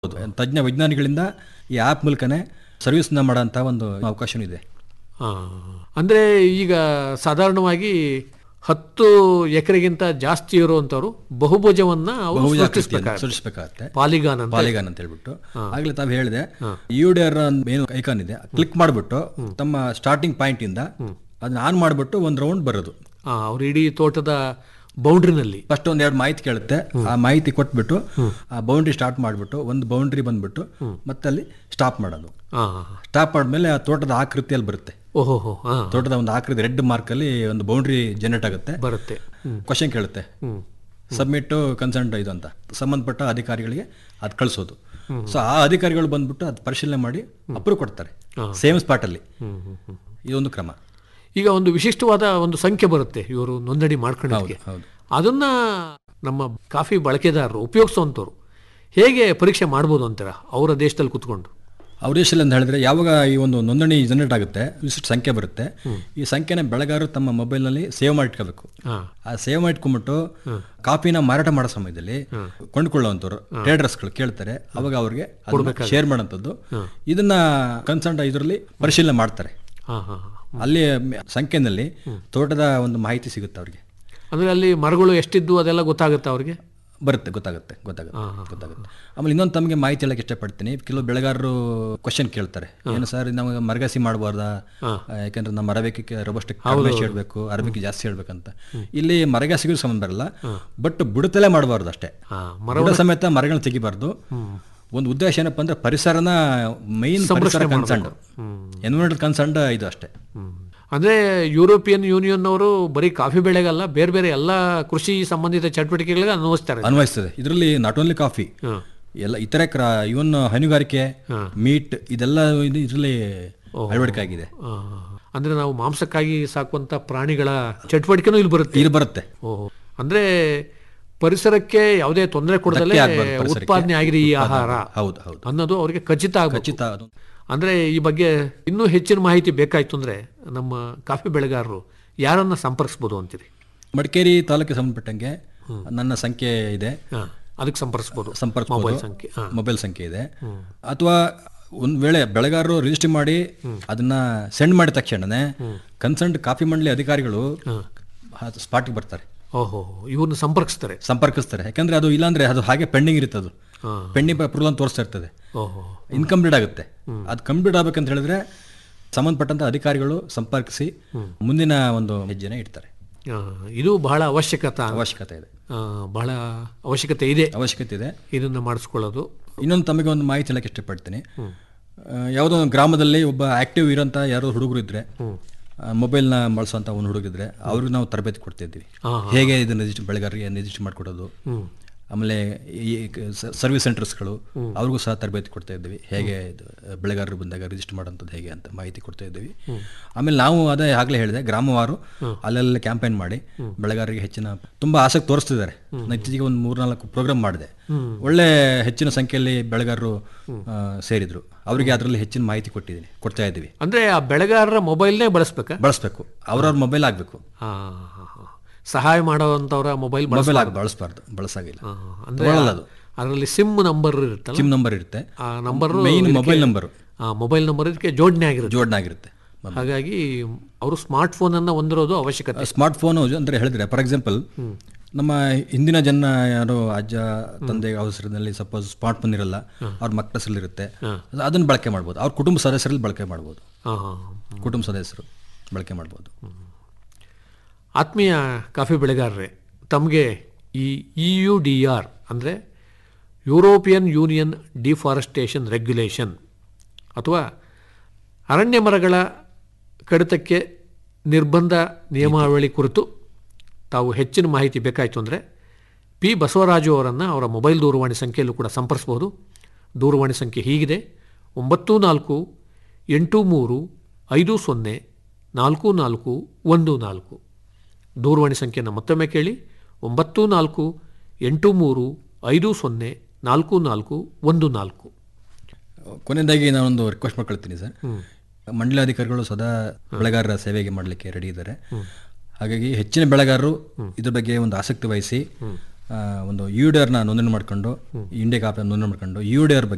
ಹೌದು ತಜ್ಞ ವೈಜ್ಞಾನಿಗಳಿಂದ ಈ ಆ್ಯಪ್ ಮೂಲಕನೇ ಸರ್ವಿಸ್ನ ಮಾಡೋಂಥ ಒಂದು ಅವಕಾಶನೂ ಇದೆ ಆ, ಅಂದ್ರೆ ಈಗ ಸಾಧಾರಣವಾಗಿ ಹತ್ತು ಎಕರೆಗಿಂತ ಜಾಸ್ತಿ ಇರುವಂತವ್ರು ಬಹುಭುಜವನ್ನ ಅವರು ಬಹುಜಾಕೃತಿಯನ್ನು ಸೃಷ್ಟಿಸ್ಬೇಕಾಗುತ್ತೆ ಸೃಷ್ಟಿಸಬೇಕಾಗತ್ತೆ ಪಾಲಿಗಾನ್ ಅಂತ ಪಾಲಿಗಾನ್ ಅಂತ ಹೇಳ್ಬಿಟ್ಟು ಆಗ್ಲೇ ತಾವು ಹೇಳಿದೆ ಯುಡಿಆರ್ ಏನು ಐಕಾನ್ ಇದೆ ಕ್ಲಿಕ್ ಮಾಡಿಬಿಟ್ಟು ತಮ್ಮ ಸ್ಟಾರ್ಟಿಂಗ್ ಪಾಯಿಂಟ್ ಇಂದ ಅದನ್ನ ಆನ್ ಮಾಡಿಬಿಟ್ಟು ಒಂದು ರೌಂಡ್ ಬರೋದು ಆ, ಅವ್ರ ಇಡೀ ತೋಟದ ಬೌಂಡ್ರಿನಲ್ಲಿ ಫಸ್ಟ್ ಒಂದ್ ಎರಡು ಮಾಹಿತಿ ಕೇಳುತ್ತೆ ಆ ಮಾಹಿತಿ ಕೊಟ್ಬಿಟ್ಟು ಆ ಬೌಂಡ್ರಿ ಸ್ಟಾರ್ಟ್ ಮಾಡಿಬಿಟ್ಟು ಒಂದು ಬೌಂಡ್ರಿ ಬಂದ್ಬಿಟ್ಟು ಮತ್ತೆ ಅಲ್ಲಿ ಸ್ಟಾಪ್ ಮಾಡೋದು ಆ, ಸ್ಟಾಪ್ ಮಾಡಿದ್ಮೇಲೆ ಆ ತೋಟದ ಆಕೃತಿಯಲ್ಲಿ ಬರುತ್ತೆ ಓಹೋ ಹೋ ಹಾ ತೋಟದ ಒಂದು ಆಕೃತಿ ರೆಡ್ ಮಾರ್ಕಲ್ಲಿ ಒಂದು ಬೌಂಡ್ರಿ ಜನರೇಟ್ ಆಗುತ್ತೆ ಬರುತ್ತೆ ಹ್ಮ್ ಕ್ವಶನ್ ಕೇಳುತ್ತೆ ಹ್ಮ್ ಸಬ್ಮಿಟ್ ಕನ್ಸರ್ಟ್ ಇದು ಅಂತ ಸಂಬಂಧಪಟ್ಟ ಅಧಿಕಾರಿಗಳಿಗೆ ಅದು ಕಳಿಸೋದು ಸೊ ಆ ಅಧಿಕಾರಿಗಳು ಬಂದ್ಬಿಟ್ಟು ಅದು ಪರಿಶೀಲನೆ ಮಾಡಿ ಅಪ್ರೂವ್ ಕೊಡ್ತಾರೆ ಸೇಮ್ ಸ್ಪಾಟಲ್ಲಿ ಹ್ಮ್ ಹ್ಮ್ ಹ್ಮ್ ಇದೊಂದು ಕ್ರಮ ಈಗ ಒಂದು ವಿಶಿಷ್ಟವಾದ ಒಂದು ಸಂಖ್ಯೆ ಬರುತ್ತೆ ಇವರು ನೋಂದಣಿ ಮಾಡ್ಕೊಳ್ಳೋದಕ್ಕೆ ಹೌದು ಅದನ್ನ ನಮ್ಮ ಕಾಫಿ ಬಳಕೆದಾರರು ಉಪಯೋಗಿಸುವಂಥವ್ರು ಹೇಗೆ ಪರೀಕ್ಷೆ ಮಾಡ್ಬೋದು ಅಂತೀರಾ ಅವರ ದೇಶದಲ್ಲಿ ಕುತ್ಕೊಂಡು ಅವ್ರ ದೇಶದಲ್ಲಿ ಅಂತ ಹೇಳಿದ್ರೆ ಯಾವಾಗ ಈ ಒಂದು ನೋಂದಣಿ ಜನರೇಟ್ ಆಗುತ್ತೆ ಇಷ್ಟು ಸಂಖ್ಯೆ ಬರುತ್ತೆ ಈ ಸಂಖ್ಯೆನ ಬೆಳೆಗಾರರು ತಮ್ಮ ಮೊಬೈಲ್ನಲ್ಲಿ ಸೇವ್ ಮಾಡಿ ಇಟ್ಕೋಬೇಕು ಹಾ ಆ ಸೇವ್ ಮಾಡಿ ಇಟ್ಕೊಂಡ್ಬಿಟ್ಟು ಕಾಫಿನ ಮಾರಾಟ ಮಾಡೋ ಸಮಯದಲ್ಲಿ ಕೊಂಡ್ಕೊಳ್ಳುವಂಥವ್ರು ಟ್ರೇಡರ್ಸ್ಗಳು ಕೇಳ್ತಾರೆ ಅವಾಗ ಅವ್ರಿಗೆ ಶೇರ್ ಮಾಡೋಂಥದ್ದು ಇದನ್ನ ಕನ್ಸರ್ಟ್ ಇದರಲ್ಲಿ ಪರಿಶೀಲನೆ ಮಾಡ್ತಾರೆ ಹಾ ಹಾ ಹಾ. ಅಲ್ಲಿ ಮ- ಸಂಖ್ಯೆನಲ್ಲಿ ತೋಟದ ಒಂದು ಮಾಹಿತಿ ಸಿಗುತ್ತೆ ಅವ್ರಿಗೆ ಅಂದ್ರೆ ಅಲ್ಲಿ ಮರಗಳು ಎಷ್ಟಿದ್ದು ಅದೆಲ್ಲ ಗೊತ್ತಾಗುತ್ತೆ ಅವ್ರಿಗೆ ಬರುತ್ತೆ ಗೊತ್ತಾಗುತ್ತೆ ಗೊತ್ತಾಗುತ್ತೆ ಗೊತ್ತಾಗುತ್ತೆ ಆಮೇಲೆ ಇನ್ನೊಂದು ತಮಗೆ ಮಾಹಿತಿ ಹೇಳಕ್ಕೆ ಇಷ್ಟಪಡ್ತೀನಿ ಕೆಲವು ಬೆಳೆಗಾರರು ಕ್ವಶನ್ ಕೇಳ್ತಾರೆ ಏನು ಸರ್ ನಮಗೆ ಮರಗಾಸಿ ಮಾಡಬಾರ್ದಾ ಯಾಕಂದ್ರೆ ನಮ್ಮ ಅರಬಿಕೆ ರೊಬಸ್ಟ್ ಕಡಿಮೆ ಹೇಳ್ಬೇಕು ಅರಬಿಕೆ ಜಾಸ್ತಿ ಹೇಳ್ಬೇಕಂತ ಇಲ್ಲಿ ಮರಗಾಸಿಗೂ ಸಂಬಂಧ ಬರಲ್ಲ ಬಟ್ ಬುಡತಲೆ ಮಾಡಬಾರ್ದು ಅಷ್ಟೇ ಹಾ ಬುಡ ಸಮೇತ ಮರಗಳನ್ನ ತೆಗಿಬಾರ್ದು ಒಂದು ಉದ್ದೇಶ ಏನಪ್ಪ ಅಂದ್ರೆ ಪರಿಸರನ ಮೈನ್ ಪರಿಸರ ಕನ್ಸರ್ನ್ ಎನ್ವಿರಾನ್ಮೆಂಟಲ್ ಕನ್ಸರ್ನ್ ಇದು ಅಷ್ಟೇ ಹ್ಮ್. ಅಂದ್ರೆ ಯುರೋಪಿಯನ್ ಯೂನಿಯನ್ ಅವರು ಬರೀ ಕಾಫಿ ಬೆಳೆಗಲ್ಲ ಬೇರೆ ಬೇರೆ ಎಲ್ಲ ಕೃಷಿ ಸಂಬಂಧಿತ ಚಟುವಟಿಕೆಗಳಿಗೆ ಅನ್ವಯಿಸ್ತಾರೆ ಅನ್ವಯಿಸ್ತದೆ ಇದರಲ್ಲಿ ನಾಟ್ ಓನ್ಲಿ ಕಾಫಿ ಹಾ. ಎಲ್ಲ ಇತರೆ ಕ್ರ ಇವನ್ ಹೈನುಗಾರಿಕೆ ಮೀಟ್ ಇದೆಲ್ಲ ಇದು ಇದರಲ್ಲಿ ಅಳವಡಿಕೆ ಆಗಿದೆ ಆ, ಅಂದ್ರೆ ನಾವು ಮಾಂಸಕ್ಕಾಗಿ ಸಾಕುವಂತ ಪ್ರಾಣಿಗಳ ಚಟುವಟಿಕೆನೂ ಇಲ್ಲಿ ಬರುತ್ತೆ ಇದು ಬರುತ್ತೆ ಓಹೋ ಅಂದ್ರೆ ಪರಿಸರಕ್ಕೆ ಯಾವುದೇ ತೊಂದರೆ ಕೊಡದಲ್ಲೇ ಧಕ್ಕೆ ಆಗ್ಬಾರ್ದು ಪರಿಸರಕ್ಕೆ. ಉತ್ಪಾದನೆ ಆಗಿದೆ ಈ ಆಹಾರ ಹೌದು ಹೌದು ಅನ್ನೋದು ಅವರಿಗೆ ಖಚಿತ ಆಗಬೇಕು ಖಚಿತ ಅದು ಅಂದ್ರೆ ಈ ಬಗ್ಗೆ ಇನ್ನೂ ಹೆಚ್ಚಿನ ಮಾಹಿತಿ ಬೇಕಾಯ್ತು ಅಂದ್ರೆ ನಮ್ಮ ಕಾಫಿ ಬೆಳೆಗಾರರು ಯಾರನ್ನ ಸಂಪರ್ಕಿಸ್ಬೋದು ಅಂತೀರಿ ಮಡಿಕೇರಿ ತಾಲೂಕಿಗೆ ಸಂಬಂಧಪಟ್ಟಂಗೆ ನನ್ನ ಸಂಖ್ಯೆ ಇದೆ ಹಾ, ಅದಕ್ಕೆ ಸಂಪರ್ಕಿಸ್ಬೋದು ಸಂಪರ್ಕ ಮೊಬೈಲ್ ಸಂಖ್ಯೆ ಹಾ. ಮೊಬೈಲ್ ಸಂಖ್ಯೆ ಇದೆ ಅಥವಾ ಒಂದ್ ವೇಳೆ ಬೆಳೆಗಾರರು ರಿಜಿಸ್ಟರ್ ಮಾಡಿ ಅದನ್ನ ಸೆಂಡ್ ಮಾಡಿದ ತಕ್ಷಣನೇ ಕನ್ಸರ್ನ್ ಕಾಫಿ ಮಂಡಳಿ ಅಧಿಕಾರಿಗಳು ಸ್ಪಾಟ್ಗೆ ಬರ್ತಾರೆ ಓಹೋ ಇವ್ರನ್ನ ಸಂಪರ್ಕಿಸ್ತಾರೆ ಸಂಪರ್ಕಿಸ್ತಾರೆ ಯಾಕಂದ್ರೆ ಅದು ಇಲ್ಲಾಂದ್ರೆ ಅದು ಹಾಗೆ ಪೆಂಡಿಂಗ್ ಇರುತ್ತೆ ಅದು ಹಾ. ಪೆಂಡಿಂಗ್ ಅಪ್ರೂವಲ್ ಅಂತ ತೋರಿಸ್ತಾ ಇರ್ತದೆ ಓಹೋ ಇನ್ಕಂಪ್ಲೀಟ್ ಆಗುತ್ತೆ ಅದು ಕಂಪ್ಲೀಟ್ ಆಗ್ಬೇಕಂತ ಹೇಳಿದ್ರೆ ಸಂಬಂಧಪಟ್ಟಂತ ಅಧಿಕಾರಿಗಳು ಸಂಪರ್ಕಿಸಿ ಮುಂದಿನ ಒಂದು ಹೆಜ್ಜೆನ ಇಡ್ತಾರೆ ಆ, ಇದು ಬಹಳ ಅವಶ್ಯಕತೆ ಅವಶ್ಯಕತೆ ಇದೆ ಆ, ಬಹಳ ಅವಶ್ಯಕತೆ ಇದೆ ಅವಶ್ಯಕತೆ ಇದೆ ಇದನ್ನ ಮಾಡಿಸ್ಕೊಳ್ಳೋದು ಇನ್ನೊಂದು ತಮಗೆ ಒಂದು ಮಾಹಿತಿ ಹೇಳಕ್ಕೆ ಇಷ್ಟಪಡ್ತೀನಿ ಆ, ಯಾವುದೋ ಒಂದು ಗ್ರಾಮದಲ್ಲಿ ಒಬ್ಬ ಆಕ್ಟಿವ್ ಇರೋಂಥ ಯಾರೋ ಹುಡುಗರು ಇದ್ರೆ ಮೊಬೈಲ್ನ ಬಳಸುವಂಥ ಒಂದು ಹುಡುಗಿದ್ರೆ ಅವ್ರಿಗೆ ನಾವು ತರಬೇತಿ ಕೊಡ್ತಾ ಇದ್ದೀವಿ ಹೇಗೆ ಇದನ್ನ ರಿಜಿಸ್ಟರ್ ಬೆಳೆಗಾರರಿಗೆ ರಿಜಿಸ್ಟರ್ ಮಾಡಿಕೊಡೋದು ಆಮೇಲೆ ಈ ಸರ್ವಿಸ್ ಸೆಂಟರ್ಸ್ಗಳು ಅವ್ರಿಗೂ ಸಹ ತರಬೇತಿ ಕೊಡ್ತಾ ಇದ್ದೀವಿ ಹೇಗೆ ಇದು ಬೆಳೆಗಾರರು ಬಂದಾಗ ರಿಜಿಸ್ಟರ್ ಮಾಡೋಂಥದ್ದು ಹೇಗೆ ಅಂತ ಮಾಹಿತಿ ಕೊಡ್ತಾ ಇದ್ದೀವಿ ಆಮೇಲೆ ನಾವು ಅದೇ ಆಗಲೇ ಹೇಳಿದೆ ಗ್ರಾಮವಾರು ಅಲ್ಲೆಲ್ಲ ಕ್ಯಾಂಪೇನ್ ಮಾಡಿ ಬೆಳೆಗಾರರಿಗೆ ಹೆಚ್ಚಿನ ತುಂಬಾ ಆಸಕ್ತಿ ತೋರಿಸ್ತಿದ್ದಾರೆ ನಾನು ಇತ್ತೀಚೆಗೆ ಒಂದು ಮೂರ್ನಾಲ್ಕು ಪ್ರೋಗ್ರಾಮ್ ಮಾಡಿದೆ ಒಳ್ಳೆ ಹೆಚ್ಚಿನ ಸಂಖ್ಯೆಯಲ್ಲಿ ಬೆಳೆಗಾರರು ಆ, ಸೇರಿದ್ರು ಅವರಿಗೆ ಅದರಲ್ಲಿ ಹೆಚ್ಚಿನ ಮಾಹಿತಿ ಕೊಟ್ಟಿದ್ದೀನಿ ಕೊಡ್ತಾ ಇದ್ದೀವಿ ಅಂದ್ರೆ ಆ ಬೆಳೆಗಾರರ ಮೊಬೈಲ್ನೇ ಬಳಸ್ಬೇಕಾ ಬಳಸಬೇಕು ಅವ್ರವ್ರ ಮೊಬೈಲ್ ಆಗಬೇಕು ಆ, ಹಾ, ಹಾ. ಸಹಾಯ ಮಾಡೋವಂಥವ್ರ ಮೊಬೈಲ್ ಬಳಸ ಮೊಬೈಲ್ ಆಗಿ ಬಳಸಬಾರ್ದು ಬಳಸಾಗಿಲ್ಲ ಅಂದ್ರೆ ತಗೊಳ್ಳಲ್ಲ ಅದು ಅದರಲ್ಲಿ ಸಿಮ್ ನಂಬರ್ ಇರುತ್ತಲ್ಲ ಸಿಮ್ ನಂಬರ್ ಇರುತ್ತೆ ಆ ನಂಬರ್ ಮೈನ್ ಮೊಬೈಲ್ ನಂಬರ್ ಆ ಮೊಬೈಲ್ ನಂಬರ್ ಇದಕ್ಕೆ ಜೋಡಣೆ ಆಗಿರುತ್ತೆ ಜೋಡಣೆ ಆಗಿರುತ್ತೆ ಹಾಗಾಗಿ ಅವರು ಸ್ಮಾರ್ಟ್ ಫೋನ್ ಅನ್ನ ಹೊಂದಿರೋದು ಅವಶ್ಯಕತೆ ಸ್ಮಾರ್ಟ್ ಫೋನ್ ಅಂದ್ರೆ ಹೇಳಿದ್ರೆ ಫಾರ್ ಎಕ್ಸಾಂಪಲ್ ನಮ್ಮ ಹಿಂದಿನ ಜನ ಯಾರು ಅಜ್ಜ ತಂದೆ ಅವಸರದಲ್ಲಿ ಸಪೋಸ್ ಸ್ಮಾರ್ಟ್ ಫೋನ್ ಇರಲ್ಲ ಅವ್ರ ಮಕ್ಕಳ ಹೆಸರಲ್ಲಿರುತ್ತೆ ಅದನ್ನ ಬಳಕೆ ಮಾಡ್ಬೋದು ಅವ್ರ ಕುಟುಂಬ ಸದಸ್ಯರಲ್ಲಿ ಬಳಕೆ ಮಾಡ್ಬೋದು ಹಾ ಹಾ ಕುಟುಂಬ ಸದಸ್ಯರು ಬಳಕೆ ಮಾಡ್ಬೋದು ಆತ್ಮೀಯ ಕಾಫಿ ಬೆಳೆಗಾರರೇ ತಮಗೆ ಈ ಇ ಯು ಡಿ ಆರ್ ಅಂದರೆ ಯುರೋಪಿಯನ್ ಯೂನಿಯನ್ ಡಿಫಾರೆಸ್ಟೇಷನ್ ರೆಗ್ಯುಲೇಷನ್ ಅಥವಾ ಅರಣ್ಯ ಮರಗಳ ಕಡಿತಕ್ಕೆ ನಿರ್ಬಂಧ ನಿಯಮಾವಳಿ ಕುರಿತು ತಾವು ಹೆಚ್ಚಿನ ಮಾಹಿತಿ ಬೇಕಾಯಿತು ಅಂದರೆ ಪಿ ಬಸವರಾಜು ಅವರನ್ನು ಅವರ ಮೊಬೈಲ್ ದೂರವಾಣಿ ಸಂಖ್ಯೆಯಲ್ಲೂ ಕೂಡ ಸಂಪರ್ಸ್ಬೋದು ದೂರವಾಣಿ ಸಂಖ್ಯೆ ಹೀಗಿದೆ ಒಂಬತ್ತು ನಾಲ್ಕು ಎಂಟು ಮೂರು ಐದು ಸೊನ್ನೆ ನಾಲ್ಕು ನಾಲ್ಕು ಒಂದು ನಾಲ್ಕು ದೂರವಾಣಿ ಸಂಖ್ಯೆಯನ್ನು ಮತ್ತೊಮ್ಮೆ ಕೇಳಿ ಒಂಬತ್ತು ನಾಲ್ಕು ಎಂಟು ಮೂರು ಐದು ಸೊನ್ನೆ ನಾಲ್ಕು ನಾಲ್ಕು ಒಂದು ನಾಲ್ಕು ಕೊನೆಯದಾಗಿ ನಾನೊಂದು ರಿಕ್ವೆಸ್ಟ್ ಮಾಡ್ಕೊಳ್ತೀನಿ ಸರ್ ಮಂಡಳಿ ಅಧಿಕಾರಿಗಳು ಸದಾ ಬೆಳೆಗಾರರ ಸೇವೆಗೆ ಮಾಡಲಿಕ್ಕೆ ರೆಡಿ ಇದ್ದಾರೆ ಹಾಗಾಗಿ ಹೆಚ್ಚಿನ ಬೆಳೆಗಾರರು ಇದ್ರ ಬಗ್ಗೆ ಒಂದು ಆಸಕ್ತಿ ವಹಿಸಿ ಆ, ಒಂದು ಯು ಡಿ ಆರ್ನ ನೋಂದಣಿ ಮಾಡ್ಕೊಂಡು ಇಂಡಿಯಾ ಕಾಪಿ ನೋಂದಣಿ ಮಾಡ್ಕೊಂಡು ಯು ಡಿ ಆರ್ ಬಗ್ಗೆ